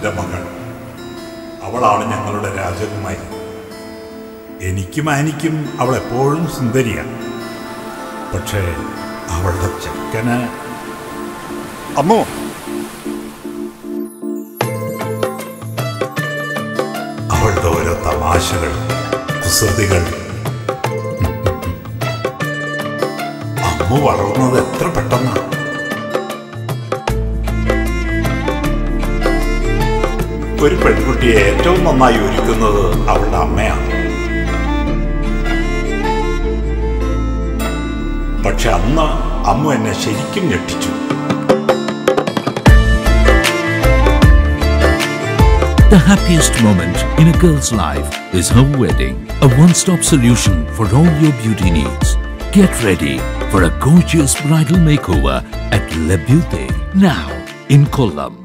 എൻ്റെ മകൾ അവളാണ് ഞങ്ങളുടെ രാജകുമാരി എനിക്കും ആനിക്കും അവൾ എപ്പോഴും സുന്ദരിയാണ് പക്ഷേ അവളുടെ ചെക്കന് അമ്മോ അവളുടെ ഓരോ തമാശകൾ കുസൃതികൾ അമ്മ വളർന്നത് എത്ര പെട്ടെന്നാണ് ഒരു പെൺകുട്ടിയെ ഏറ്റവും നന്നായി ഒരുക്കുന്നത് അവളുടെ അമ്മയാണ് പക്ഷെ അന്ന് അമ്മ എന്നെ ശരിക്കും ഞെട്ടിച്ചു The happiest moment in a girl's life is her wedding. A one-stop solution for all your beauty needs. Get ready for a gorgeous bridal makeover at Le Beauté now in Kollam.